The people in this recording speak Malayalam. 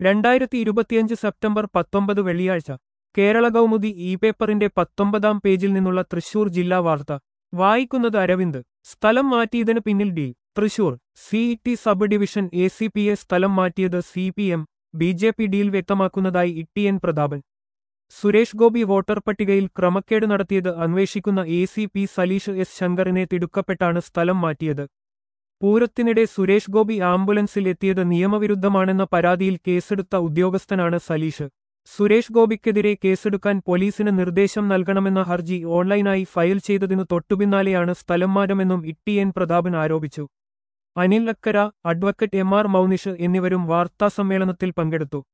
രണ്ടായിരത്തി ഇരുപത്തിയഞ്ച് സെപ്റ്റംബർ പത്തൊമ്പത് വെള്ളിയാഴ്ച കേരള കൗമുദി ഇ പേപ്പറിന്റെ പത്തൊമ്പതാം പേജിൽ നിന്നുള്ള തൃശൂർ ജില്ലാ വാർത്ത വായിക്കുന്നത് അരവിന്ദ് സ്ഥലം മാറ്റിയതിന് പിന്നിൽ D Thrissur city sub division A C P A സ്ഥലം മാറ്റിയത് C P M B J P ഡിയിൽ വ്യക്തമാക്കുന്നതായി E N Prathapan Suresh Gopi voter പട്ടികയിൽ ക്രമക്കേട് നടത്തിയത് അന്വേഷിക്കുന്ന A C P Saleesh S ശങ്കറിനെ തിടുക്കപ്പെട്ടാണ് സ്ഥലം മാറ്റിയത് പൂരത്തിനിടെ സുരേഷ് ഗോപി ആംബുലൻസിൽ എത്തിയത് നിയമവിരുദ്ധമാണെന്ന പരാതിയിൽ കേസെടുത്ത ഉദ്യോഗസ്ഥനാണ് സലീഷ് സുരേഷ് ഗോപിക്കെതിരെ കേസെടുക്കാൻ പോലീസിന് നിർദ്ദേശം നൽകണമെന്ന ഹർജി ഓൺലൈനായി ഫയൽ ചെയ്തതിനു തൊട്ടുപിന്നാലെയാണ് സ്ഥലം മാറ്റമെന്നും ഇ എൻ പ്രതാപൻ ആരോപിച്ചു Anil Akkara advocate M R Mounish എന്നിവരും വാർത്താസമ്മേളനത്തിൽ പങ്കെടുത്തു